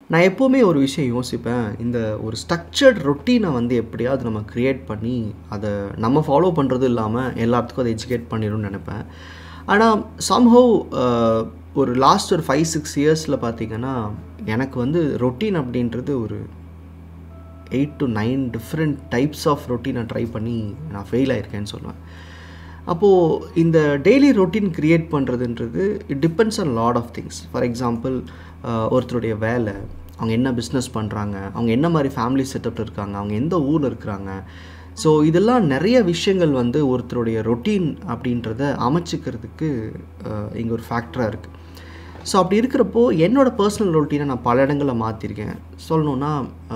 நான் எப்போவுமே ஒரு விஷயம் யோசிப்பேன் இந்த ஒரு ஸ்ட்ரக்சர்ட் ரொட்டீனை வந்து எப்படியாவது நம்ம க்ரியேட் பண்ணி அதை நம்ம ஃபாலோ பண்ணுறது இல்லாமல் எல்லாத்துக்கும் அதை எஜுகேட் பண்ணிடும்னு நினைப்பேன் ஆனால் சம்ஹவ் ஒரு லாஸ்ட் ஒரு ஃபைவ் சிக்ஸ் இயர்ஸில் பார்த்தீங்கன்னா எனக்கு வந்து ரொட்டீன் அப்படின்றது ஒரு eight to nine different types of ரொட்டீனை ட்ரை பண்ணி நான் ஃபெயில் ஆயிருக்கேன்னு சொல்லுவேன் அப்போது இந்த டெய்லி ரொட்டீன் க்ரியேட் பண்ணுறதுன்றது it depends on lot of things for example ஒருத்தருடைய வேலை அவங்க என்ன பிஸ்னஸ் பண்ணுறாங்க அவங்க என்ன மாதிரி ஃபேமிலி செட்டப்பில் இருக்காங்க அவங்க எந்த ஊரில் இருக்கிறாங்க ஸோ இதெல்லாம் நிறைய விஷயங்கள் வந்து ஒருத்தருடைய ரொட்டீன் அப்படின்றத அமைச்சிக்கிறதுக்கு இங்கே ஒரு ஃபேக்டராக இருக்குது ஸோ அப்படி இருக்கிறப்போ என்னோடய பர்சனல் ரொட்டீனை நான் பல இடங்களில் மாற்றிருக்கேன் சொல்லணுன்னா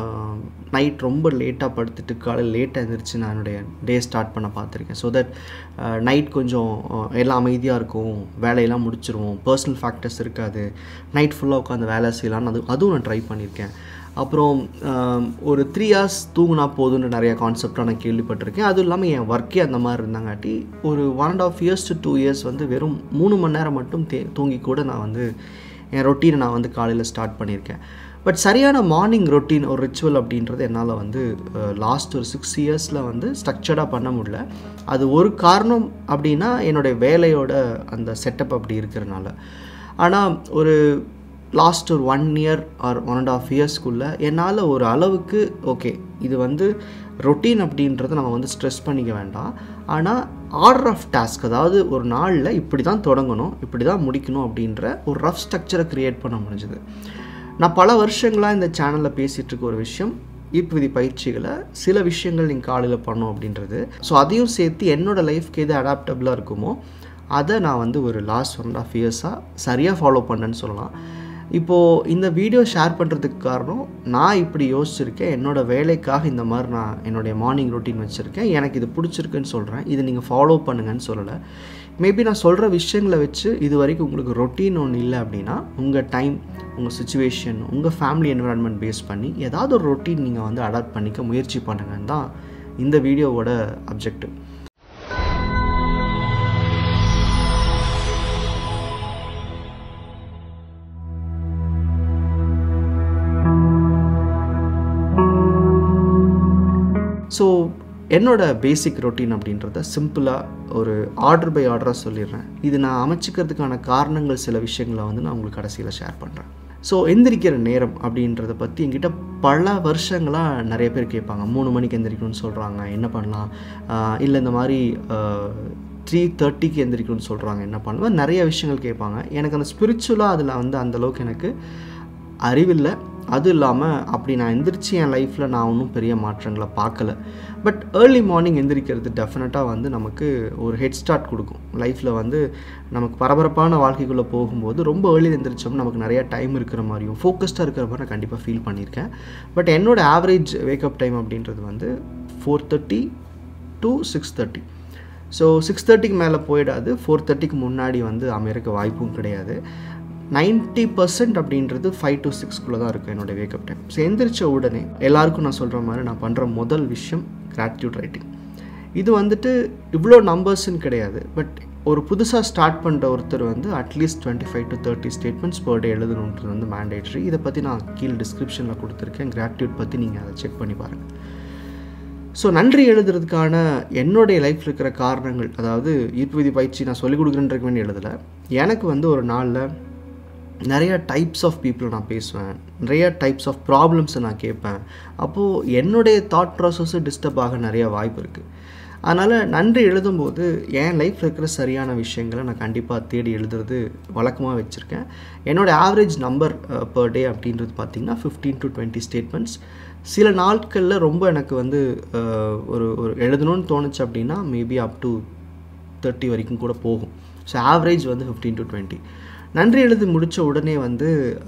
நைட் ரொம்ப லேட்டாக படுத்துட்டு காலையில் லேட்டாக எழுந்திரிச்சு நான் என்னுடைய டே ஸ்டார்ட் பண்ண பார்த்துருக்கேன் ஸோ தட் நைட் கொஞ்சம் எல்லாம் அமைதியாக இருக்கும் வேலையெல்லாம் முடிச்சிருவோம் பர்சனல் ஃபேக்டர்ஸ் இருக்காது நைட் ஃபுல்லாக உட்காந்து வேலை செய்யலான்னு அது அதுவும் நான் ட்ரை பண்ணியிருக்கேன் அப்புறம் ஒரு த்ரீ ஹவர்ஸ் தூங்கினா போதும்னு நிறைய கான்செப்டாக நான் கேள்விப்பட்டிருக்கேன் அதுவும் இல்லாமல் என் ஒர்க்கே அந்த மாதிரி இருந்தாங்காட்டி ஒரு one and half years to two years வந்து வெறும் மூணு மணி நேரம் மட்டும் தே தூங்கி கூட நான் வந்து என் ரொட்டீனை நான் வந்து காலையில் ஸ்டார்ட் பண்ணியிருக்கேன் பட் சரியான மார்னிங் ரொட்டீன் ஒரு ரிச்சுவல் அப்படின்றது என்னால் வந்து லாஸ்ட் ஒரு சிக்ஸ் இயர்ஸில் வந்து ஸ்ட்ரக்சர்டாக பண்ண முடியல அது ஒரு காரணம் அப்படின்னா என்னுடைய வேலையோட அந்த செட்டப் அப்படி இருக்கிறனால ஆனால் ஒரு லாஸ்ட் ஒரு one year or one and half இயர்ஸ்க்குள்ளே என்னால் ஒரு அளவுக்கு ஓகே இது வந்து ரொட்டீன் அப்படின்றத நம்ம வந்து ஸ்ட்ரெஸ் பண்ணிக்க வேண்டாம் ஆனால் ஆர்டர் ஆஃப் டாஸ்க் அதாவது ஒரு நாளில் இப்படி தான் தொடங்கணும் இப்படி தான் முடிக்கணும் அப்படின்ற ஒரு ரஃப் ஸ்ட்ரக்சரை க்ரியேட் பண்ண முடிஞ்சுது நான் பல வருஷங்களாக இந்த சேனலில் பேசிகிட்டு இருக்க ஒரு விஷயம் ஈர்ப்பு விதி பயிற்சிகளை சில விஷயங்கள் நீங்கள் காலையில் பண்ணோம் அப்படின்றது ஸோ அதையும் சேர்த்து என்னோடய லைஃப்க்கு எது அடாப்டபுளாக இருக்குமோ அதை நான் வந்து ஒரு லாஸ்ட் ஒன் அண்ட் ஆஃப் இயர்ஸாக சரியாக ஃபாலோ பண்ணேன்னு சொல்லலாம் இப்போது இந்த வீடியோ ஷேர் பண்ணுறதுக்கு காரணம் நான் இப்படி யோசிச்சிருக்கேன் என்னோடய வேலைக்காக இந்த மாதிரி நான் என்னுடைய மார்னிங் ரொட்டீன் வச்சுருக்கேன் எனக்கு இது பிடிச்சிருக்குன்னு சொல்கிறேன் இதை நீங்கள் ஃபாலோ பண்ணுங்கன்னு சொல்லலை மேபி நான் சொல்கிற விஷயங்களை வச்சு இது வரைக்கும் உங்களுக்கு ரொட்டீன் ஒன்று இல்லை அப்படின்னா உங்கள் டைம் உங்கள் சுச்சுவேஷன் உங்கள் ஃபேமிலி என்விரான்மெண்ட் பேஸ் பண்ணி ஏதாவது ஒரு ரொட்டீன் நீங்கள் வந்து அடாப்ட் பண்ணிக்க முயற்சி பண்ணுங்கன்னு தான் இந்த வீடியோவோட அப்ஜெக்டிவ் ஸோ என்னோட பேசிக் ரொட்டீன் அப்படின்றத சிம்பிளாக ஒரு ஆர்டர் பை ஆர்டராக சொல்லிடுறேன் இது நான் அமைச்சிக்கிறதுக்கான காரணங்கள் சில விஷயங்களை வந்து நான் உங்களுக்கு கடைசியில் ஷேர் பண்ணுறேன் ஸோ எந்திரிக்கிற நேரம் அப்படின்றத பற்றி என்கிட்ட பல வருஷங்களாக நிறைய பேர் கேட்பாங்க மூணு மணிக்கு எந்திரிக்கணும்னு சொல்கிறாங்க என்ன பண்ணலாம் இல்லை இந்த மாதிரி த்ரீ தேர்ட்டிக்கு எந்திரிக்கணும்னு சொல்கிறாங்க என்ன பண்ணலாம் நிறைய விஷயங்கள் கேட்பாங்க எனக்கு அந்த ஸ்பிரிச்சுவலாக அதில் வந்து அந்தளவுக்கு எனக்கு அறிவில்லை அதுவும் இல்லாமல் அப்படி நான் எந்திரிச்சு என் லைஃப்பில் நான் ஒன்றும் பெரிய மாற்றங்களை பார்க்கல பட் ஏர்லி மார்னிங் எந்திரிக்கிறது டெஃபினட்டாக வந்து நமக்கு ஒரு ஹெட் ஸ்டார்ட் கொடுக்கும் லைஃப்பில் வந்து நமக்கு பரபரப்பான வாழ்க்கைக்குள்ளே போகும்போது ரொம்ப ஏர்லி எந்திரிச்சோம் நமக்கு நிறைய டைம் இருக்கிற மாதிரியும் ஃபோக்கஸ்டாக இருக்கிற மாதிரி நான் கண்டிப்பாக ஃபீல் பண்ணியிருக்கேன் பட் என்னோடய ஆவரேஜ் வேக்கப் டைம் அப்படின்றது வந்து four thirty to six thirty so six தேர்ட்டிக்கு மேலே போயிடாது ஃபோர் தேர்ட்டிக்கு முன்னாடி வந்து அமையறக்க வாய்ப்பும் கிடையாது நைன்ட்டி பர்சன்ட் அப்படின்றது ஃபைவ் டு சிக்ஸ்க்குள்ளே தான் இருக்கும் என்னோடய வேக்கப் டைம் ஸோ எந்திரிச்ச உடனே எல்லாருக்கும் நான் சொல்கிற மாதிரி நான் பண்ணுற முதல் விஷயம் கிராட்டியூட் ரைட்டிங் இது வந்துட்டு இவ்வளோ நம்பர்ஸ்ன்னு கிடையாது பட் ஒரு புதுசாக ஸ்டார்ட் பண்ணுற ஒருத்தர் வந்து at least twenty five to thirty statements per day எழுதணுன்றது வந்து மேண்டேட்ரி இதை பற்றி நான் கீழே டிஸ்கிரிப்ஷனில் கொடுத்துருக்கேன் கிராட்டியூட் பற்றி நீங்கள் அதை செக் பண்ணி பாருங்கள் ஸோ நன்றி எழுதுறதுக்கான என்னுடைய லைஃப்பில் இருக்கிற காரணங்கள் அதாவது ஈர்ப்பு விதி பயிற்சி நான் சொல்லிக் கொடுக்குறேன்றக்கு வேண்டி எழுதலை எனக்கு வந்து ஒரு நாளில் நிறைய டைப்ஸ் ஆஃப் பீப்புள் நான் பேசுவேன் நிறைய டைப்ஸ் ஆஃப் ப்ராப்ளம்ஸை நான் கேட்பேன் அப்போது என்னுடைய தாட் ப்ராசஸ்ஸு டிஸ்டர்ப் ஆக நிறைய வாய்ப்பு இருக்குது அதனால் நன்றி எழுதும்போது என் லைஃப்பில் இருக்கிற சரியான விஷயங்களை நான் கண்டிப்பாக தேடி எழுதுறது வழக்கமாக வச்சுருக்கேன் என்னோடய ஆவரேஜ் நம்பர் பர் டே அப்படின்றது பார்த்திங்கன்னா ஃபிஃப்டீன் டு டுவெண்ட்டி ஸ்டேட்மெண்ட்ஸ் சில நாட்களில் ரொம்ப எனக்கு வந்து ஒரு ஒரு எழுதணும்னு தோணுச்சு அப்படின்னா மேபி அப் டு தேர்ட்டி வரைக்கும் கூட போகும் ஸோ ஆவரேஜ் வந்து ஃபிஃப்டீன் டு டுவெண்ட்டி நன்றி எழுதி முடித்த உடனே வந்து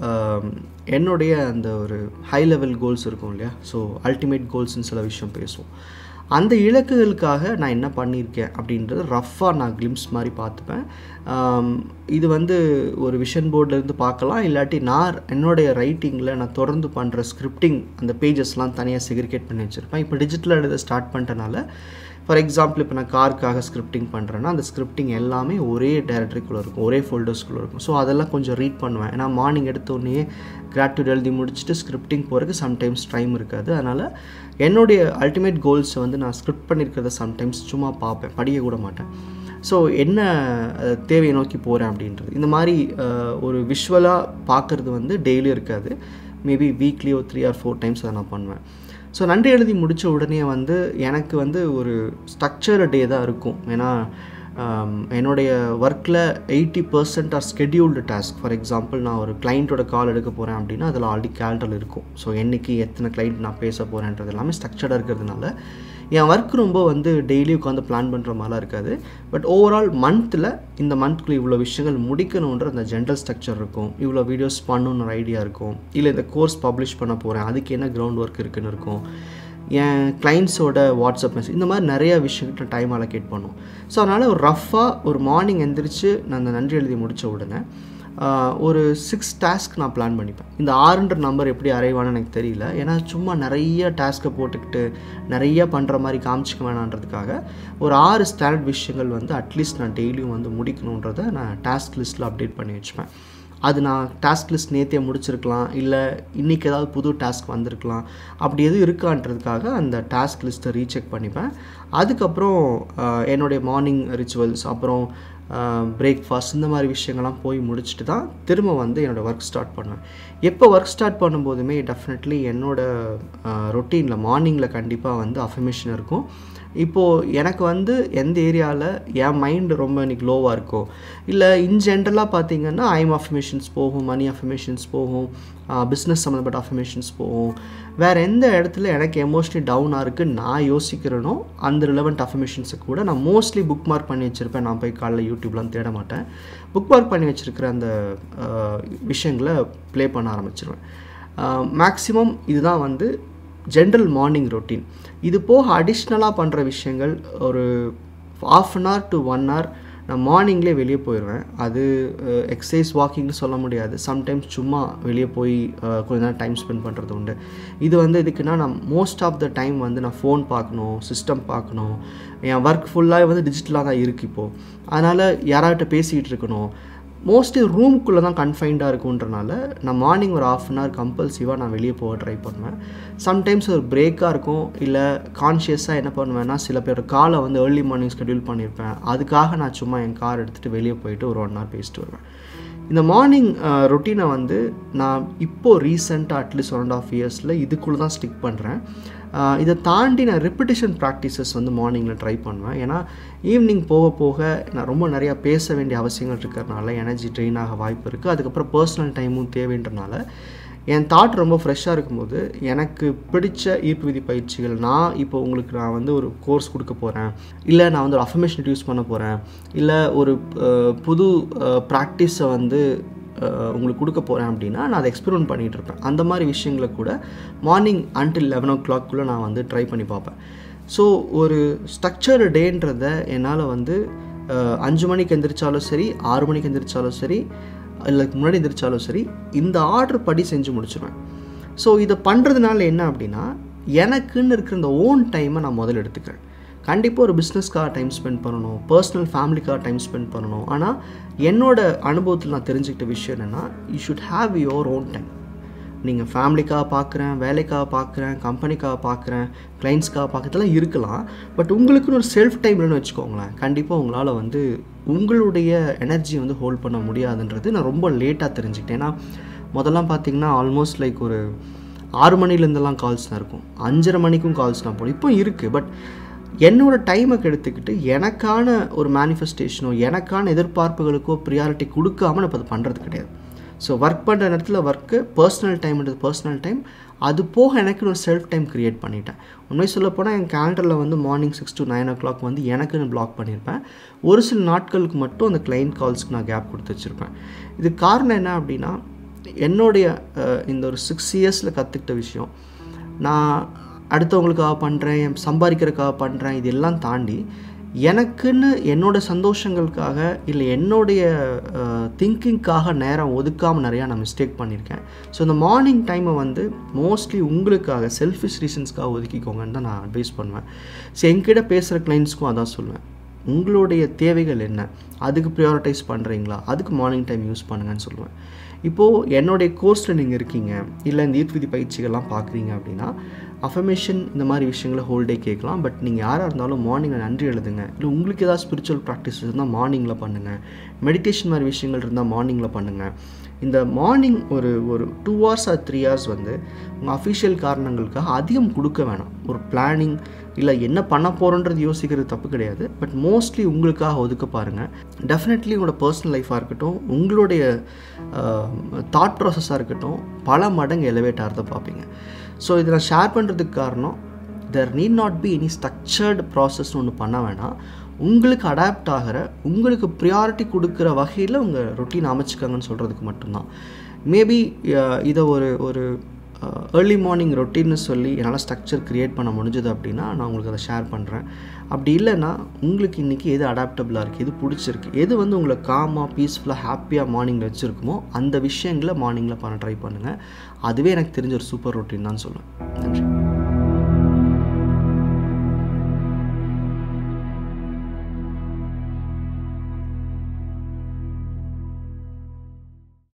என்னுடைய அந்த ஒரு ஹை லெவல் கோல்ஸ் இருக்கும் இல்லையா ஸோ அல்டிமேட் கோல்ஸ்னு சில விஷயம் பேசுவோம் அந்த இலக்குகளுக்காக நான் என்ன பண்ணியிருக்கேன் அப்படின்றத ரஃப்பாக நான் கிளிம்ஸ் மாதிரி பார்த்துப்பேன் இது வந்து ஒரு விஷன் போர்ட்லேருந்து பார்க்கலாம் இல்லாட்டி நான் என்னுடைய ரைட்டிங்கில் நான் தொடர்ந்து பண்ணுற ஸ்கிரிப்டிங் அந்த பேஜஸ்லாம் தனியாக செக்ரிகேட் பண்ணி வச்சுருப்பேன் இப்போ டிஜிட்டலாக எழுத ஸ்டார்ட் பண்ணிட்டனால ஃபார் எக்ஸாம்பிள் இப்போ நான் காருக்காக ஸ்கிரிப்டிங் பண்ணுறேன்னா அந்த ஸ்கிரிப்டிங் எல்லாமே ஒரே டைரக்டரிக்குள்ளே இருக்கும் ஒரே ஃபோல்டர்ஸ்குள்ளே இருக்கும் ஸோ அதெல்லாம் கொஞ்சம் ரீட் பண்ணுவேன் ஏன்னா மார்னிங் எடுத்தோடனே கிராட்டியூட் எழுதி முடிச்சுட்டு ஸ்கிரிப்டிங் போகிறதுக்கு சம்டைம்ஸ் டைம் இருக்காது அதனால் என்னுடைய அல்டிமேட் கோல்ஸை வந்து நான் ஸ்கிரிப்ட் பண்ணியிருக்கிறத சம்டைம்ஸ் சும்மா பார்ப்பேன் படிக்க கூட மாட்டேன் ஸோ என்ன அஹ், தேவையை நோக்கி போகிறேன் அப்படின்றது இந்த மாதிரி அஹ், ஒரு விஷுவலாக பார்க்குறது வந்து டெய்லி இருக்காது மேபி வீக்லி ஒரு த்ரீ ஆர் ஃபோர் டைம்ஸ் அதை நான் பண்ணுவேன் ஸோ நன்றி எழுதி முடித்த உடனே வந்து எனக்கு வந்து ஒரு ஸ்ட்ரக்சர் டே தான் இருக்கும் ஏன்னா ஆம், என்னுடைய ஒர்க்கில் eighty percent or scheduled task for example நான் ஒரு கிளைண்ட்டோட கால் எடுக்க போகிறேன் அப்படின்னா அதில் ஆல்ரெடி கேலண்டர் இருக்கும் ஸோ என்னைக்கு எத்தனை கிளைண்ட் நான் பேச போகிறேன்றது எல்லாமே ஸ்ட்ரக்சர்டாக இருக்கிறதுனால என் ஒர்க் ரொம்ப வந்து டெய்லி உட்காந்து பிளான் பண்ணுற மாதிரிலாம் இருக்காது பட் ஓவரால் மந்த்தில் இந்த மந்த்குள்ளே இவ்வளோ விஷயங்கள் முடிக்கணுன்ற அந்த ஜென்ரல் ஸ்ட்ரக்சர் இருக்கும் இவ்வளோ வீடியோஸ் பண்ணணுன்ற ஐடியா இருக்கும் இல்லை இந்த கோர்ஸ் பப்ளிஷ் பண்ண போகிறேன் அதுக்கு என்ன கிரவுண்ட் ஒர்க் இருக்குன்னு இருக்கும் என் கிளைண்ட்ஸோட வாட்ஸ்அப் மெசேஜ் இந்த மாதிரி நிறைய விஷயத்துக்கு டைம் அலோகேட் பண்ணும் ஸோ அதனால் ஒரு ரஃப்பாக ஒரு மார்னிங் எந்திரிச்சு நான் அந்த நன்றி எழுதி முடித்த உடனே ஆஹ், ஒரு சிக்ஸ் டாஸ்க் நான் பிளான் பண்ணிப்பேன் இந்த ஆறுன்ற நம்பர் எப்படி அரைவான்னு எனக்கு தெரியல ஏன்னா சும்மா நிறைய டாஸ்க்கை போட்டுக்கிட்டு நிறைய பண்ணுற மாதிரி காமிச்சிக்க வேணான்றதுக்காக ஒரு ஆறு ஸ்டாண்டர்ட் விஷயங்கள் வந்து அட்லீஸ்ட் நான் டெய்லியும் வந்து முடிக்கணுன்றதை நான் டாஸ்க் லிஸ்ட்டில் அப்டேட் பண்ணி வச்சுப்பேன் அது நான் டாஸ்க் லிஸ்ட் நேற்றே முடிச்சிருக்கலாம் இல்லை இன்றைக்கி ஏதாவது புது டாஸ்க் வந்திருக்கலாம் அப்படி எதுவும் இருக்கான்றதுக்காக அந்த டாஸ்க் லிஸ்ட்டை ரீசெக் பண்ணிப்பேன் அதுக்கப்புறம் ஆஹ், என்னுடைய மார்னிங் ரிச்சுவல்ஸ் அப்புறம் பிரேக்ஃபாஸ்ட் இந்த மாதிரி விஷயங்கள்லாம் போய் முடிச்சுட்டு தான் திரும்ப வந்து என்னோடய ஒர்க் ஸ்டார்ட் பண்ணுவேன் எப்போ ஒர்க் ஸ்டார்ட் பண்ணும்போதுமே டெஃபினெட்லி என்னோட ரொட்டீனில் மார்னிங்கில் கண்டிப்பாக வந்து அஃபர்மேஷன் இருக்கும் இப்போது எனக்கு வந்து எந்த ஏரியாவில் என் மைண்டு ரொம்ப இன்னைக்கு லோவாக இருக்கோ இல்லை இன் ஜென்ரலாக பார்த்தீங்கன்னா ஐம் அஃபர்மேஷன்ஸ் போகும் மணி அஃபர்மேஷன்ஸ் போகும் பிஸ்னஸ் சம்மந்தப்பட்ட அஃபர்மேஷன்ஸ் போகும் வேறு எந்த இடத்துல எனக்கு எமோஷனலி டவுனாக இருக்குது நான் யோசிக்கிறேனோ அந்த ரிலவெண்ட் அஃபர்மேஷன்ஸை கூட நான் மோஸ்ட்லி புக் மார்க் பண்ணி வச்சுருப்பேன் நான் போய் காலைல யூடியூப்லாம் தேட மாட்டேன் புக் மார்க் பண்ணி வச்சுருக்கிற அந்த ஆஹ், விஷயங்களை ப்ளே பண்ண ஆரம்பிச்சிருவேன் மேக்ஸிமம் இதுதான் வந்து ஜென்ரல் மார்னிங் ரொட்டீன் இது போக அடிஷ்னலாக பண்ணுற விஷயங்கள் ஒரு half an hour to one hour நான் மார்னிங்லேயே வெளியே போயிடுவேன் அது எக்ஸசைஸ் வாக்கிங்னு சொல்ல முடியாது சம்டைம்ஸ் சும்மா வெளியே போய் அஹ், கொஞ்ச நேரம் டைம் ஸ்பெண்ட் பண்ணுறது உண்டு இது வந்து எதுக்குன்னா நான் மோஸ்ட் ஆஃப் த டைம் வந்து நான் ஃபோன் பார்க்கணும் சிஸ்டம் பார்க்கணும் என் ஒர்க் ஃபுல்லாக வந்து டிஜிட்டலாக தான் இருக்குது இப்போது அதனால் யாராகிட்ட பேசிகிட்டு இருக்கணும் மோஸ்ட்லி ரூம்குள்ளே தான் கன்ஃபைன்டாக இருக்குன்றனால நான் மார்னிங் ஒரு ஆஃப் அன் ஹவர் கம்பல்சிவாக நான் வெளியே போக ட்ரை பண்ணுவேன் சம்டைம்ஸ் ஒரு பிரேக்காக இருக்கும் இல்லை கான்ஷியஸாக என்ன பண்ணுவேன்னா சில பேர் காலை வந்து ஏர்லி மார்னிங் ஸ்கெடியூல் பண்ணியிருப்பேன் அதுக்காக நான் சும்மா என் கார் எடுத்துகிட்டு வெளியே போயிட்டு ஒரு ஒன் ஹவர் பேசிட்டு வருவேன் இந்த மார்னிங் ரொட்டீனை வந்து நான் இப்போது ரீசெண்டாக அட்லீஸ்ட் ஒன் அண்ட் ஆஃப் இயர்ஸில் இதுக்குள்ளே தான் ஸ்டிக் பண்ணுறேன் இதை தாண்டி நான் ரெப்பிட்டேஷன் ப்ராக்டிசஸ் வந்து மார்னிங்கில் ட்ரை பண்ணுவேன் ஏன்னா ஈவினிங் போக போக நான் ரொம்ப நிறையா பேச வேண்டிய அவசியங்கள் இருக்கிறதுனால எனர்ஜி ட்ரெயின் ஆக வாய்ப்பு இருக்குது அதுக்கப்புறம் பர்சனல் டைமும் தேவைன்றனால என் தாட் ரொம்ப ஃப்ரெஷ்ஷாக இருக்கும்போது எனக்கு பிடிச்ச ஈர்ப்பு விதி பயிற்சிகள் நான் இப்போ உங்களுக்கு நான் வந்து ஒரு கோர்ஸ் கொடுக்க போகிறேன் இல்லை நான் வந்து ஒரு அஃபர்மேஷன் யூஸ் பண்ண போகிறேன் இல்லை ஒரு அஹ், புது ப்ராக்டிஸை வந்து அஹ், உங்களுக்கு கொடுக்க போகிறேன் அப்படின்னா நான் அதை எக்ஸ்பெரிமெண்ட் பண்ணிகிட்டு இருப்பேன் அந்த மாதிரி விஷயங்களை கூட மார்னிங் அன்டில் லெவன் ஓ கிளாக்குள்ளே நான் வந்து ட்ரை பண்ணி பார்ப்பேன் ஸோ ஒரு ஸ்ட்ரக்சர்டு டேன்றதை என்னால் வந்து அஹ், அஞ்சு மணிக்கு எந்திரிச்சாலும் சரி ஆறு மணிக்கு எந்திரிச்சாலும் சரி இல்லை முன்னாடி எந்திரிச்சாலும் சரி இந்த ஆர்டர் படி செஞ்சு முடிச்சிடுவேன் ஸோ இதை பண்ணுறதுனால என்ன அப்படின்னா எனக்குன்னு இருக்கிற இந்த ஓன் டைமை நான் முதல்ல எடுத்துக்கிறேன் கண்டிப்பாக ஒரு பிஸ்னஸ்க்காக டைம் ஸ்பெண்ட் பண்ணணும் பர்சனல் ஃபேமிலிக்காக டைம் ஸ்பெண்ட் பண்ணணும் ஆனால் என்னோட அனுபவத்தில் நான் தெரிஞ்சுக்கிட்ட விஷயம் என்னென்னா you should have your own time நீங்கள் ஃபேமிலிக்காக பார்க்குறேன் வேலைக்காக பார்க்குறேன் கம்பெனிக்காக பார்க்குறேன் கிளைண்ட்ஸ்க்காக பார்க்குறதுலாம் இருக்கலாம் பட் உங்களுக்குன்னு ஒரு செல்ஃப் டைம்னு வச்சுக்கோங்களேன் கண்டிப்பாக உங்களால் வந்து உங்களுடைய எனர்ஜி வந்து ஹோல்ட் பண்ண முடியாதுன்றது நான் ரொம்ப லேட்டாக தெரிஞ்சுக்கிட்டேன் ஏன்னா முதல்லாம் பார்த்தீங்கன்னா ஆல்மோஸ்ட் லைக் ஒரு ஆறு மணிலேருந்தெல்லாம் கால்ஸ் தான் இருக்கும் அஞ்சரை மணிக்கும் கால்ஸ் தான் போடும் இப்போ இருக்குது பட் என்னோட டைமை கெடுத்துக்கிட்டு எனக்கான ஒரு மேனிஃபெஸ்டேஷனோ எனக்கான எதிர்பார்ப்புகளுக்கோ ப்ரியாரிட்டி கொடுக்காம நான் இப்போ அது பண்ணுறது கிடையாது ஸோ ஒர்க் பண்ணுற நேரத்தில் ஒர்க்கு பர்சனல் டைம்ன்றது பர்சனல் டைம் அது போக எனக்குன்னு ஒரு செல்ஃப் டைம் க்ரியேட் பண்ணிட்டேன் உண்மை சொல்லப்போனால் என் கேலண்டரில் வந்து morning six to nine o'clock வந்து எனக்குன்னு பிளாக் பண்ணியிருப்பேன் ஒரு சில நாட்களுக்கு மட்டும் அந்த கிளைண்ட் கால்ஸ்க்கு நான் கேப் கொடுத்து வச்சுருப்பேன் இது காரணம் என்ன அப்படின்னா என்னுடைய அஹ், இந்த ஒரு சிக்ஸ் இயர்ஸில் கற்றுக்கிட்ட விஷயம் நான் அடுத்தவங்களுக்காக பண்ணுறேன் சம்பாதிக்கிறதுக்காக பண்ணுறேன் இது எல்லாம் தாண்டி எனக்குன்னு என்னோட சந்தோஷங்களுக்காக இல்லை என்னுடைய திங்கிங்க்காக நேரம் ஒதுக்காமல் நிறையா நான் மிஸ்டேக் பண்ணியிருக்கேன் ஸோ இந்த மார்னிங் டைமை வந்து மோஸ்ட்லி உங்களுக்காக செல்ஃபிஷ் ரீசன்ஸ்க்காக ஒதுக்கிக்கோங்கன்னு தான் நான் அட்வைஸ் பண்ணுவேன் ஸோ என்கிட்ட பேசுகிற கிளைண்ட்ஸ்க்கும் அதான் சொல்லுவேன் உங்களுடைய தேவைகள் என்ன அதுக்கு ப்ரியாரிட்டைஸ் பண்ணுறீங்களா அதுக்கு மார்னிங் டைம் யூஸ் பண்ணுங்கன்னு சொல்லுவேன் இப்போது என்னுடைய கோர்ஸில் நீங்கள் இருக்கீங்க இல்லை இந்த ஈர்ப்பு விதி பயிற்சிகள்லாம் பார்க்குறீங்க அப்படின்னா அஃபர்மேஷன் இந்த மாதிரி விஷயங்களை ஹோல் டே கேட்கலாம் பட் நீங்கள் யாராக இருந்தாலும் மார்னிங்கை நன்றி எழுதுங்க இல்லை உங்களுக்கு ஏதாவது ஸ்பிரிச்சுவல் ப்ராக்டிஸ் இருந்தால் மார்னிங்கில் பண்ணுங்கள் மெடிடேஷன் மாதிரி விஷயங்கள் இருந்தால் மார்னிங்கில் பண்ணுங்கள் இந்த மார்னிங் ஒரு ஒரு two hours or three hours வந்து உங்கள் அஃபிஷியல் காரணங்களுக்காக அதிகம் கொடுக்க வேணாம் ஒரு பிளானிங் இல்லை என்ன பண்ண போகிறோன்றது யோசிக்கிறது தப்பு கிடையாது பட் மோஸ்ட்லி உங்களுக்காக ஒதுக்க பாருங்கள் டெஃபினெட்லி உங்களோட பர்சனல் லைஃபாக இருக்கட்டும் உங்களுடைய தாட் ப்ராசஸாக இருக்கட்டும் பல மடங்கு எலவேட் ஆகிறத பார்ப்பீங்க ஸோ இதை நான் ஷேர் பண்ணுறதுக்கு காரணம் there need not be any structured ப்ராசஸ்னு ஒன்று பண்ண வேணாம் உங்களுக்கு அடாப்ட் ஆகிற உங்களுக்கு ப்ரியாரிட்டி கொடுக்குற வகையில் உங்கள் ரொட்டீன் அமைச்சிக்கங்கன்னு சொல்கிறதுக்கு மட்டும்தான் மேபி இதை ஒரு ஒரு ஏர்லி மார்னிங் ரொட்டீன்னு சொல்லி என்னால் ஸ்ட்ரக்சர் க்ரியேட் பண்ண முடிஞ்சது அப்படின்னா நான் உங்களுக்கு அதை ஷேர் பண்ணுறேன் அப்படி இல்லைன்னா உங்களுக்கு இன்றைக்கி எது அடாப்டபுளாக இருக்குது எது பிடிச்சிருக்கு எது வந்து உங்களை காமாக பீஸ்ஃபுல்லாக ஹாப்பியாக மார்னிங்கில் வச்சுருக்குமோ அந்த விஷயங்களை மார்னிங்கில் பண்ண ட்ரை பண்ணுங்கள் அதுவே எனக்கு தெரிஞ்ச ஒரு சூப்பர் ரொட்டீன் தான் சொல்லுவேன்